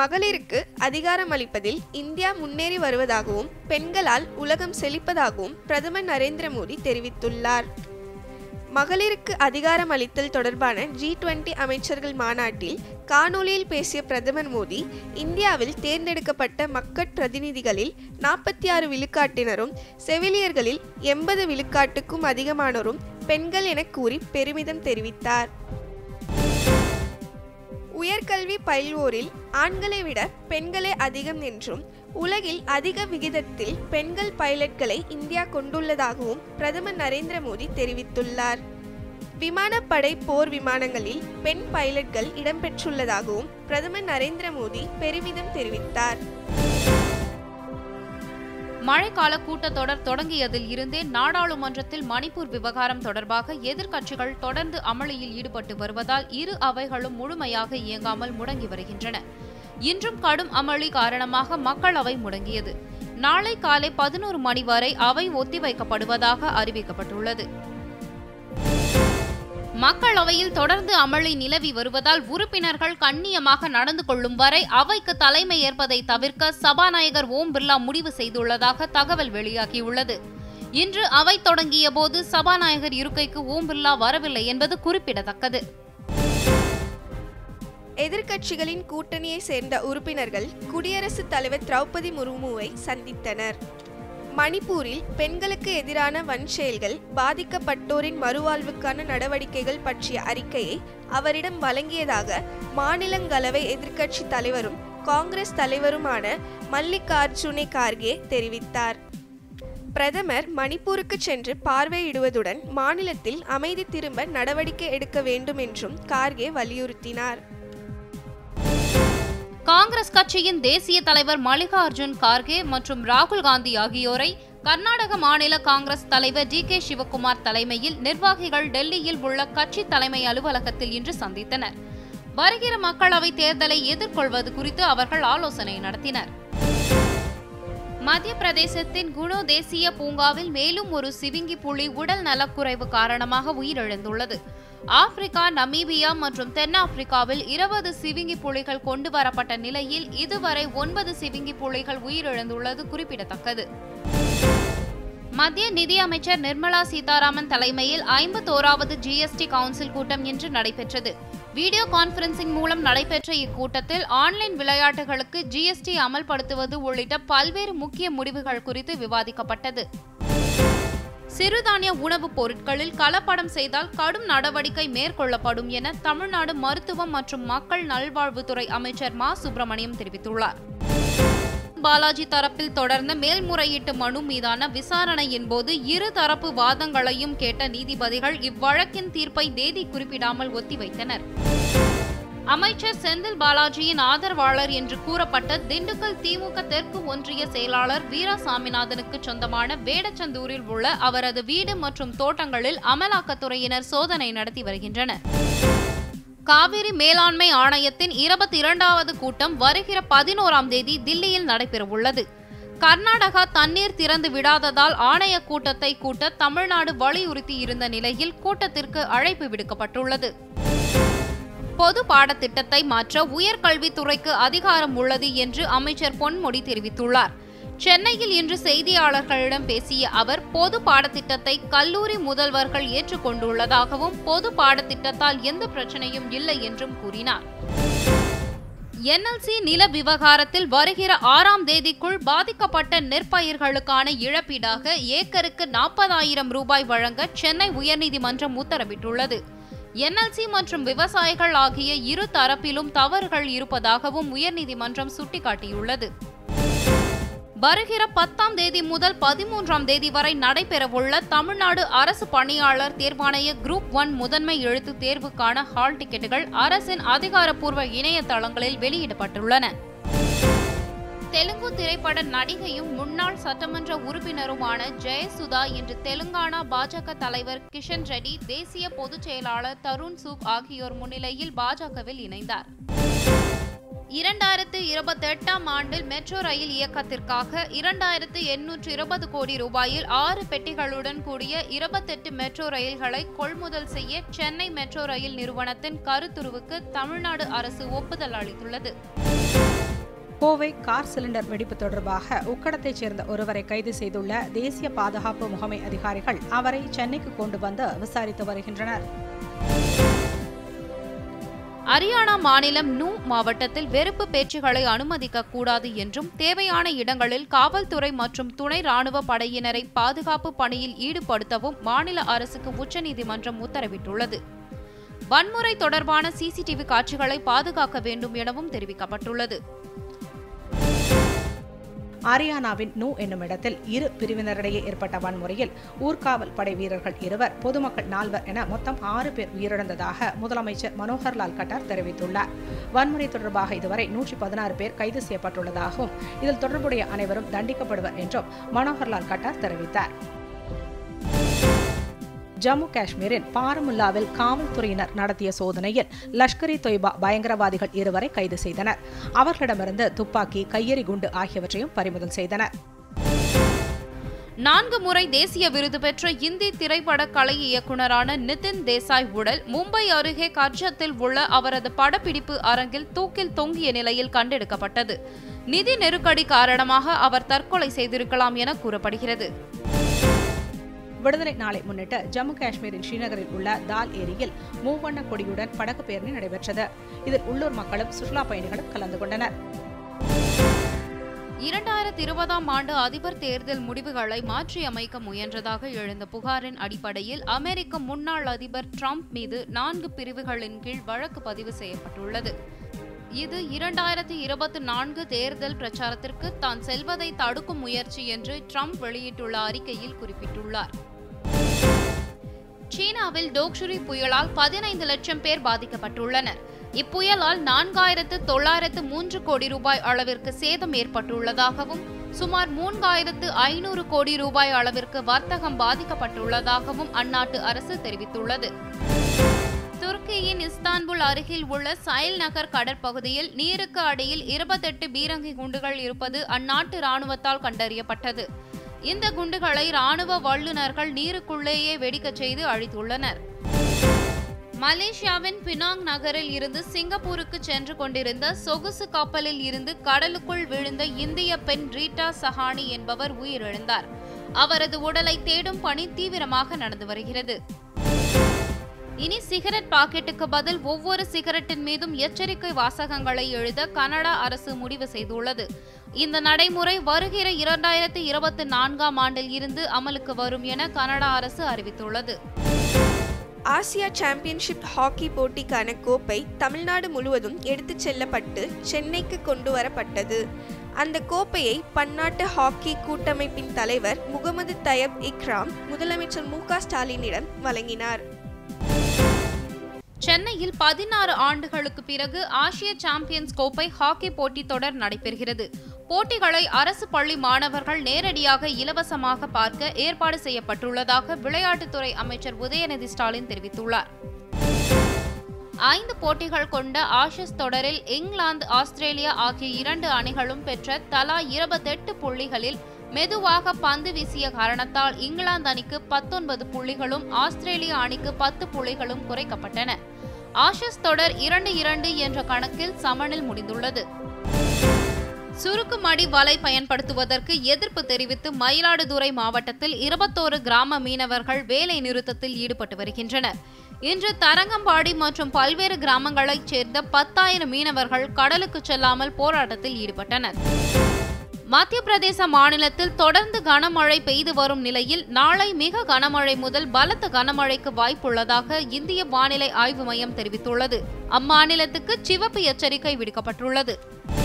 மகளிருக்கு அதிகாரம் அளிப்பதில் இந்தியா முன்னேறி வருவதாகவும் பெண்களால் உலகம் செழிப்பதாகவும் பிரதமர் நரேந்திர மோடி தெரிவித்துள்ளார் மகளிருக்கு அதிகாரம் அளித்தல் தொடர்பான ஜி டுவெண்டி அமைச்சர்கள் மாநாட்டில் காணொலியில் பேசிய பிரதமர் மோடி இந்தியாவில் தேர்ந்தெடுக்கப்பட்ட மக்கட் பிரதிநிதிகளில் நாற்பத்தி ஆறு விழுக்காட்டினரும் செவிலியர்களில் எண்பது விழுக்காட்டுக்கும் அதிகமானோரும் பெண்கள் என கூறி பெருமிதம் தெரிவித்தார் உயர்கல்வி பயில்வோரில் ஆண்களை விட பெண்களே அதிகம் என்றும் உலகில் அதிக விகிதத்தில் பெண்கள் பைலட்களை இந்தியா கொண்டுள்ளதாகவும் பிரதமர் நரேந்திர மோடி தெரிவித்துள்ளார் விமானப்படை போர் விமானங்களில் பெண் பைலட்கள் இடம்பெற்றுள்ளதாகவும் பிரதமர் நரேந்திர மோடி பெருமிதம் தெரிவித்தார் மழைக்கால கூட்டத்தொடர் தொடங்கியதில் இருந்தே நாடாளுமன்றத்தில் மணிப்பூர் விவகாரம் தொடர்பாக எதிர்க்கட்சிகள் தொடர்ந்து அமளியில் ஈடுபட்டு வருவதால் இரு அவைகளும் முழுமையாக இயங்காமல் முடங்கி வருகின்றன இன்றும் கடும் அமளி காரணமாக மக்களவை முடங்கியது நாளை காலை பதினோரு மணி வரை அவை ஒத்திவைக்கப்படுவதாக அறிவிக்கப்பட்டுள்ளது மக்களவையில் தொடர்ந்து அமளி நிலவி வருவதால் உறுப்பினர்கள் கண்ணியமாக நடந்து கொள்ளும் வரை அவைக்கு தலைமை ஏற்பதை தவிர்க்க சபாநாயகர் ஓம் பிர்லா முடிவு செய்துள்ளதாக தகவல் வெளியாகியுள்ளது இன்று அவை தொடங்கிய போது சபாநாயகர் இருக்கைக்கு ஓம் பிர்லா வரவில்லை என்பது குறிப்பிடத்தக்கது எதிர்க்கட்சிகளின் கூட்டணியை சேர்ந்த உறுப்பினர்கள் குடியரசுத் தலைவர் திரௌபதி முர்முவை சந்தித்தனர் மணிப்பூரில் பெண்களுக்கு எதிரான வன்செயல்கள் பாதிக்கப்பட்டோரின் மறுவாழ்வுக்கான நடவடிக்கைகள் பற்றிய அறிக்கையை அவரிடம் வழங்கியதாக மாநிலங்களவை எதிர்க்கட்சி தலைவரும் காங்கிரஸ் தலைவருமான மல்லிகார்ஜுனே கார்கே தெரிவித்தார் பிரதமர் மணிப்பூருக்கு சென்று பார்வையிடுவதுடன் மாநிலத்தில் அமைதி திரும்ப நடவடிக்கை எடுக்க வேண்டும் என்றும் கார்கே வலியுறுத்தினார் காங்கிரஸ் கட்சியின் தேசிய தலைவர் மல்லிகார்ஜுன் கார்கே மற்றும் ராகுல் காந்தி ஆகியோரை கர்நாடக மாநில காங்கிரஸ் தலைவர் டி கே சிவக்குமார் தலைமையில் நிர்வாகிகள் டெல்லியில் உள்ள கட்சி தலைமை அலுவலகத்தில் இன்று சந்தித்தனர் வருகிற மக்களவைத் தேர்தலை எதிர்கொள்வது குறித்து அவர்கள் ஆலோசனை நடத்தினர் மத்திய பிரதேசத்தின் குணோ தேசிய பூங்காவில் மேலும் ஒரு சிவிங்கி புலி உடல் நலக்குறைவு காரணமாக உயிரிழந்துள்ளது ஆப்பிரிக்கா நமீபியா மற்றும் தென்னாப்பிரிக்காவில் இருபது சிவிங்கி புலிகள் கொண்டு வரப்பட்ட நிலையில் இதுவரை ஒன்பது சிவிங்கி புலிகள் உயிரிழந்துள்ளது குறிப்பிடத்தக்கது மத்திய நிதியமைச்சர் நிர்மலா சீதாராமன் தலைமையில் ஐம்பத்தோராவது ஜிஎஸ்டி கவுன்சில் கூட்டம் இன்று நடைபெற்றது வீடியோ கான்பரன்சிங் மூலம் நடைபெற்ற இக்கூட்டத்தில் ஆன்லைன் விளையாட்டுகளுக்கு ஜிஎஸ்டி அமல்படுத்துவது உள்ளிட்ட பல்வேறு முக்கிய முடிவுகள் குறித்து விவாதிக்கப்பட்டது சிறுதானிய உணவுப் பொருட்களில் கலப்படம் செய்தால் கடும் நடவடிக்கை மேற்கொள்ளப்படும் என தமிழ்நாடு மருத்துவம் மற்றும் மக்கள் நல்வாழ்வுத்துறை அமைச்சர் மா சுப்பிரமணியம் தெரிவித்துள்ளார் பாலாஜி தரப்பில் தொடர்ந்த மேல்முறையீட்டு மனு மீதான விசாரணையின் போது இரு தரப்பு வாதங்களையும் கேட்ட நீதிபதிகள் இவ்வழக்கின் தீர்ப்பை தேதி குறிப்பிடாமல் ஒத்திவைத்தனர் அமைச்சர் செந்தில் பாலாஜியின் ஆதரவாளர் என்று கூறப்பட்ட திண்டுக்கல் திமுக தெற்கு ஒன்றிய செயலாளர் வீரா சாமிநாதனுக்கு சொந்தமான வேடச்சந்தூரில் உள்ள அவரது வீடு மற்றும் தோட்டங்களில் அமலாக்கத்துறையினர் சோதனை நடத்தி வருகின்றனர் காவிரி மேலாண்மை ஆணையத்தின் இருபத்தி இரண்டாவது கூட்டம் வருகிற பதினோராம் தேதி தில்லியில் நடைபெறவுள்ளது கர்நாடகா தண்ணீர் திறந்து விடாததால் ஆணைய கூட்டத்தை கூட்ட தமிழ்நாடு வலியுறுத்தி இருந்த நிலையில் கூட்டத்திற்கு அழைப்பு விடுக்கப்பட்டுள்ளது பொது பாடத்திட்டத்தை மாற்ற உயர்கல்வித்துறைக்கு அதிகாரம் உள்ளது என்று அமைச்சர் பொன்முடி தெரிவித்துள்ளார் சென்னையில் இன்று செய்தியாளர்களிடம் பேசிய அவர் பொது பாடத்திட்டத்தை கல்லூரி முதல்வர்கள் ஏற்றுக்கொண்டுள்ளதாகவும் பொது பாடத்திட்டத்தால் எந்த பிரச்சனையும் இல்லை என்றும் கூறினார் என்எல்சி நில விவகாரத்தில் வருகிற ஆறாம் தேதிக்குள் பாதிக்கப்பட்ட நெற்பயிர்களுக்கான இழப்பீடாக ஏக்கருக்கு நாற்பதாயிரம் ரூபாய் வழங்க சென்னை உயர்நீதிமன்றம் உத்தரவிட்டுள்ளது என்எல்சி மற்றும் விவசாயிகள் ஆகிய இரு தரப்பிலும் தவறுகள் இருப்பதாகவும் உயர்நீதிமன்றம் சுட்டிக்காட்டியுள்ளது வருகிற பத்தாம் தேதி முதல் பதிமூன்றாம் தேதி வரை நடைபெறவுள்ள தமிழ்நாடு அரசு பணியாளர் தேர்வாணைய குரூப் ஒன் முதன்மை எழுத்து தேர்வுக்கான ஹால் டிக்கெட்டுகள் அரசின் அதிகாரப்பூர்வ இணையதளங்களில் வெளியிடப்பட்டுள்ளன தெலுங்கு திரைப்பட நடிகையும் முன்னாள் சட்டமன்ற உறுப்பினருமான ஜெயசுதா இன்று தெலுங்கானா பாஜக தலைவர் கிஷன் ரெட்டி தேசிய பொதுச் செயலாளர் தருண் சூக் ஆகியோர் முன்னிலையில் பாஜகவில் இணைந்தார் இரண்டாயிரத்து இருபத்தி எட்டாம் ஆண்டில் மெட்ரோ ரயில் இயக்கத்திற்காக இரண்டாயிரத்து எண்ணூற்று இருபது கோடி ரூபாயில் ஆறு பெட்டிகளுடன் கூடிய இருபத்தெட்டு மெட்ரோ ரயில்களை கொள்முதல் செய்ய சென்னை மெட்ரோ ரயில் நிறுவனத்தின் கருத்துருவுக்கு தமிழ்நாடு அரசு ஒப்புதல் அளித்துள்ளது கோவை கார் சிலிண்டர் வெடிப்பு தொடர்பாக உக்கடத்தைச் சேர்ந்த ஒருவரை கைது செய்துள்ள தேசிய பாதுகாப்பு முகமை அதிகாரிகள் அவரை சென்னைக்கு கொண்டு வந்து விசாரித்து வருகின்றனர் ஹரியானா மாநிலம் நூ மாவட்டத்தில் வெறுப்பு பேச்சுகளை அனுமதிக்க கூடாது என்றும் தேவையான இடங்களில் காவல்துறை மற்றும் துணை ராணுவ படையினரை பாதுகாப்பு பணியில் ஈடுபடுத்தவும் மாநில அரசுக்கு உச்சநீதிமன்றம் உத்தரவிட்டுள்ளது வன்முறை தொடர்பான சிசிடிவி காட்சிகளை பாதுகாக்க வேண்டும் எனவும் தெரிவிக்கப்பட்டுள்ளது ஹரியானாவின் நூ என்னும் இடத்தில் இரு பிரிவினரிடையே ஏற்பட்ட வன்முறையில் ஊர்காவல் படை வீரர்கள் இருவர் பொதுமக்கள் நால்வர் என மொத்தம் ஆறு பேர் உயிரிழந்ததாக முதலமைச்சர் மனோகர்லால் கட்டார் தெரிவித்துள்ளார் வன்முறை தொடர்பாக இதுவரை நூற்றி பதினாறு பேர் கைது செய்யப்பட்டுள்ளதாகவும் இதில் தொடர்புடைய அனைவரும் தண்டிக்கப்படுவர் என்றும் மனோகர்லால் கட்டார் தெரிவித்தார் ஜம்மு காஷ்மீரின் பாரமுல்லாவில் காவல்துறையினர் நடத்திய சோதனையில் லஷ்கர் இ தொய்பா பயங்கரவாதிகள் இருவரை கைது செய்தனர் அவர்களிடமிருந்து துப்பாக்கி கையெறி குண்டு ஆகியவற்றையும் பறிமுதல் செய்தனர் நான்கு முறை தேசிய விருது பெற்ற இந்தி திரைப்பட கலை இயக்குனரான நிதின் தேசாய் உடல் மும்பை அருகே கர்ஜத்தில் உள்ள அவரது படப்பிடிப்பு அரங்கில் தூக்கில் தொங்கிய நிலையில் கண்டெடுக்கப்பட்டது நிதி நெருக்கடி காரணமாக அவர் தற்கொலை செய்திருக்கலாம் என கூறப்படுகிறது விடுதலை நாளை முன்னிட்டு ஜம்மு காஷ்மீரின் ஸ்ரீநகரில் உள்ள தால் ஏரியில் மூவண்ண கொடியுடன் படகு பேரணி நடைபெற்றது இதில் உள்ளூர் மக்களும் சுற்றுலா பயணிகளும் கலந்து கொண்டனர் இரண்டாயிரத்தி இருபதாம் ஆண்டு அதிபர் தேர்தல் முடிவுகளை மாற்றியமைக்க முயன்றதாக எழுந்த புகாரின் அடிப்படையில் அமெரிக்க முன்னாள் அதிபர் ட்ரம்ப் மீது நான்கு பிரிவுகளின் கீழ் வழக்கு பதிவு செய்யப்பட்டுள்ளது இது இரண்டாயிரத்தி இருபத்தி நான்கு தேர்தல் பிரச்சாரத்திற்கு தான் செல்வதை தடுக்கும் முயற்சி என்று ட்ரம்ப் வெளியிட்டுள்ள அறிக்கையில் குறிப்பிட்டுள்ளார் சீனாவில் டோக்ஷுரி புயலால் பதினைந்து லட்சம் பேர் பாதிக்கப்பட்டுள்ளனர் இப்புயலால் நான்காயிரத்து தொள்ளாயிரத்து மூன்று கோடி ரூபாய் அளவிற்கு சேதம் ஏற்பட்டுள்ளதாகவும் சுமார் மூன்றாயிரத்து ஐநூறு கோடி ரூபாய் அளவிற்கு வர்த்தகம் பாதிக்கப்பட்டுள்ளதாகவும் அந்நாட்டு அரசு தெரிவித்துள்ளது துருக்கியின் இஸ்தான்புல் அருகில் உள்ள சைல் நகர் கடற்பகுதியில் நீருக்கு அடியில் இருபத்தெட்டு பீரங்கி குண்டுகள் இருப்பது அந்நாட்டு ராணுவத்தால் கண்டறியப்பட்டது இந்த குண்டுகளை ராணுவ வல்லுநர்கள் நீருக்குள்ளேயே வெடிக்கச் செய்து அழித்துள்ளனர் மலேசியாவின் பினாங் நகரில் இருந்து சிங்கப்பூருக்கு சென்று கொண்டிருந்த சொகுசு கப்பலில் இருந்து கடலுக்குள் விழுந்த இந்திய பெண் ரீட்டா சஹானி என்பவர் உயிரிழந்தார் அவரது உடலை தேடும் பணி தீவிரமாக நடந்து வருகிறது இனி சிகரெட் பாக்கெட்டுக்கு பதில் ஒவ்வொரு சிகரெட்டின் மீதும் எச்சரிக்கை வாசகங்களை எழுத கனடா அரசு முடிவு செய்துள்ளது இந்த நடைமுறை வருகிற இரண்டாயிரத்தி இருபத்தி நான்காம் ஆண்டில் இருந்து அமலுக்கு வரும் என கனடா அரசு அறிவித்துள்ளது ஆசியா சாம்பியன்ஷிப் ஹாக்கி போட்டிக்கான கோப்பை தமிழ்நாடு முழுவதும் எடுத்துச் செல்லப்பட்டு சென்னைக்கு கொண்டு வரப்பட்டது அந்த கோப்பையை பன்னாட்டு ஹாக்கி கூட்டமைப்பின் தலைவர் முகமது தயப் இக்ராம் முதலமைச்சர் மு க ஸ்டாலினிடம் வழங்கினார் சென்னையில் பதினாறு ஆண்டுகளுக்கு பிறகு ஆசிய சாம்பியன்ஸ் கோப்பை ஹாக்கி போட்டித் தொடர் நடைபெறுகிறது போட்டிகளை அரசு பள்ளி மாணவர்கள் நேரடியாக இலவசமாக பார்க்க ஏற்பாடு செய்யப்பட்டுள்ளதாக விளையாட்டுத்துறை அமைச்சர் உதயநிதி ஸ்டாலின் தெரிவித்துள்ளார் ஐந்து போட்டிகள் கொண்ட ஆஷஸ் தொடரில் இங்கிலாந்து ஆஸ்திரேலியா ஆகிய இரண்டு அணிகளும் பெற்ற தலா இருபத்தெட்டு புள்ளிகளில் மெதுவாக பந்து வீசிய காரணத்தால் இங்கிலாந்து அணிக்கு பத்தொன்பது புள்ளிகளும் ஆஸ்திரேலிய அணிக்கு பத்து புள்ளிகளும் குறைக்கப்பட்டன ஆஷஸ் தொடர் இரண்டு இரண்டு என்ற கணக்கில் சமனில் முடிந்துள்ளது சுருக்குமடி வலை பயன்படுத்துவதற்கு எதிர்ப்பு தெரிவித்து மயிலாடுதுறை மாவட்டத்தில் இருபத்தோரு கிராம மீனவர்கள் வேலை நிறுத்தத்தில் ஈடுபட்டு வருகின்றனர் இன்று தரங்கம்பாடி மற்றும் பல்வேறு கிராமங்களைச் சேர்ந்த பத்தாயிரம் மீனவர்கள் கடலுக்கு செல்லாமல் போராட்டத்தில் ஈடுபட்டனர் மத்திய பிரதேச மாநிலத்தில் தொடர்ந்து கனமழை பெய்து வரும் நிலையில் நாளை மிக கனமழை முதல் பலத்த கனமழைக்கு வாய்ப்புள்ளதாக இந்திய வானிலை ஆய்வு மையம் தெரிவித்துள்ளது அம்மாநிலத்துக்கு சிவப்பு எச்சரிக்கை விடுக்கப்பட்டுள்ளது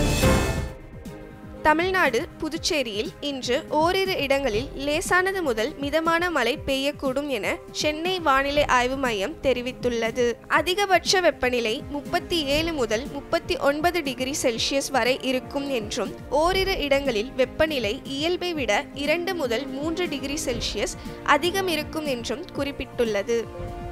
தமிழ்நாடு புதுச்சேரியில் இன்று ஓரிரு இடங்களில் லேசானது முதல் மிதமான மழை பெய்யக்கூடும் என சென்னை வானிலை ஆய்வு மையம் தெரிவித்துள்ளது அதிகபட்ச வெப்பநிலை முப்பத்தி ஏழு முதல் முப்பத்தி ஒன்பது டிகிரி செல்சியஸ் வரை இருக்கும் என்றும் ஓரிரு இடங்களில் வெப்பநிலை இயல்பை விட இரண்டு முதல் மூன்று டிகிரி செல்சியஸ் அதிகம் இருக்கும் என்றும் குறிப்பிட்டுள்ளது